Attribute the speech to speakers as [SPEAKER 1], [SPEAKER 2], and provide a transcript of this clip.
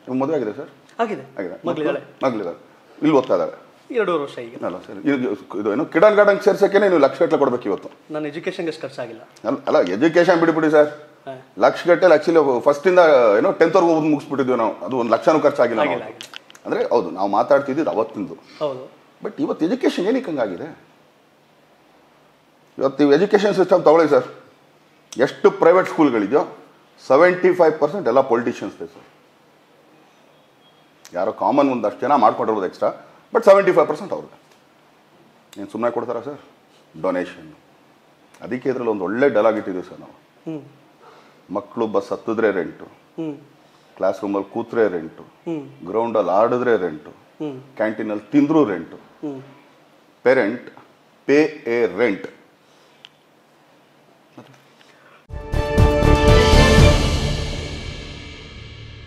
[SPEAKER 1] ನಿಮ್ಮ ಮದುವೆ ಆಗಿದೆ ಸರ್
[SPEAKER 2] ಆಗಿದೆ
[SPEAKER 1] ಆಗಿದೆ
[SPEAKER 2] ಮಗಳಿದ್ದಾಳೆ
[SPEAKER 1] ಮಗಳಿದ್ದಾರೆ ಇಲ್ಲಿ ಓದ್ತಾ ಇದ್ದಾರೆ
[SPEAKER 2] ಎರಡೂವರೆ ವರ್ಷ ಈಗ
[SPEAKER 1] ಅಲ್ಲ ಸರ್ ಇದು ಇದು ಏನು ಕಿಡನ್ ಗಾರ್ಡನ್ ಸೇರ್ಸೋಕ್ಕೆ ನೀವು ಲಕ್ಷ ಗಟ್ಟಲೆ ಕೊಡ್ಬೇಕು ಇವತ್ತು
[SPEAKER 2] ನನ್ನ ಎಜುಕೇಷನ್ಗೆ ಅಷ್ಟು ಖರ್ಚಾಗಿಲ್ಲ
[SPEAKER 1] ಅಲ್ಲ ಅಲ್ಲ ಎಜುಕೇಶನ್ ಬಿಡಿಬಿಡಿ ಸರ್
[SPEAKER 2] ಹಾ.
[SPEAKER 1] ಲಕ್ಷ ಗಟ್ಟಲೆ ಆಕ್ಚುಲಿ ಫಸ್ಟಿಂದ ಏನೋ ಟೆಂತ್ವರೆಗೂ ಓದಿ ಮುಗಿಸ್ಬಿಟ್ಟಿದ್ವಿ ನಾವು ಅದು ಒಂದು ಲಕ್ಷನೂ ಖರ್ಚಾಗಿಲ್ಲ ನಾವು.
[SPEAKER 2] ಆಗಿಲ್ಲ, ಆಗಿಲ್ಲ.
[SPEAKER 1] ಅಂದ್ರೆ ಹೌದು ನಾವು ಮಾತಾಡ್ತಿದ್ದು ಅವತ್ತಿಂದು
[SPEAKER 2] ಹೌದು
[SPEAKER 1] ಬಟ್ ಇವತ್ತು ಎಜುಕೇಷನ್ ಏನಕ್ಕೆ ಹಂಗಾಗಿದೆ ಇವತ್ತು ನೀವು ಎಜುಕೇಷನ್ ಸಿಸ್ಟಮ್ ತಗೊಳ್ಳಿ ಸರ್ ಎಷ್ಟು ಪ್ರೈವೇಟ್ ಸ್ಕೂಲ್ಗಳಿದೆಯೋ ಸೆವೆಂಟಿ ಫೈವ್ ಪರ್ಸೆಂಟ್ ಎಲ್ಲ ಪೊಲಿಟಿಷಿಯನ್ಸ್ ಸರ್ ಯಾರೋ ಕಾಮನ್ ಒಂದಷ್ಟು ಜನ ಮಾಡ್ಕೊಂಡಿರ್ಬೋದು extra but seventy five percent ಅವ್ರಿಗೆ ಏನು ಸುಮ್ಮನೆ ಕೊಡ್ತಾರಾ ಸರ್ ಡೊನೇಷನ್ ಅದಕ್ಕೆ ಇದರಲ್ಲಿ ಒಂದು ಒಳ್ಳೆ ಡಲಾಗ್ ಇಟ್ಟಿದ್ದೀವಿ ಸರ್ ನಾವು
[SPEAKER 2] ಹ್ಞೂ
[SPEAKER 1] ಮಕ್ಕಳು ಬಸ್ ಹತ್ತಿದ್ರೆ ರೆಂಟು
[SPEAKER 2] ಹ್ಞೂ
[SPEAKER 1] ಕ್ಲಾಸ್ ರೂಮಲ್ಲಿ ಕೂತ್ರೆ ರೆಂಟು
[SPEAKER 2] ಹ್ಞೂ
[SPEAKER 1] ಗ್ರೌಂಡಲ್ಲಿ ಆಡಿದ್ರೆ ರೆಂಟು
[SPEAKER 2] ಹ್ಞೂ
[SPEAKER 1] ಕ್ಯಾಂಟೀನಲ್ಲಿ ತಿಂದರೂ ರೆಂಟು
[SPEAKER 2] ಹ್ಞೂ
[SPEAKER 1] ಪೇರೆಂಟ್ ಪೇ ಎ ರೆಂಟ್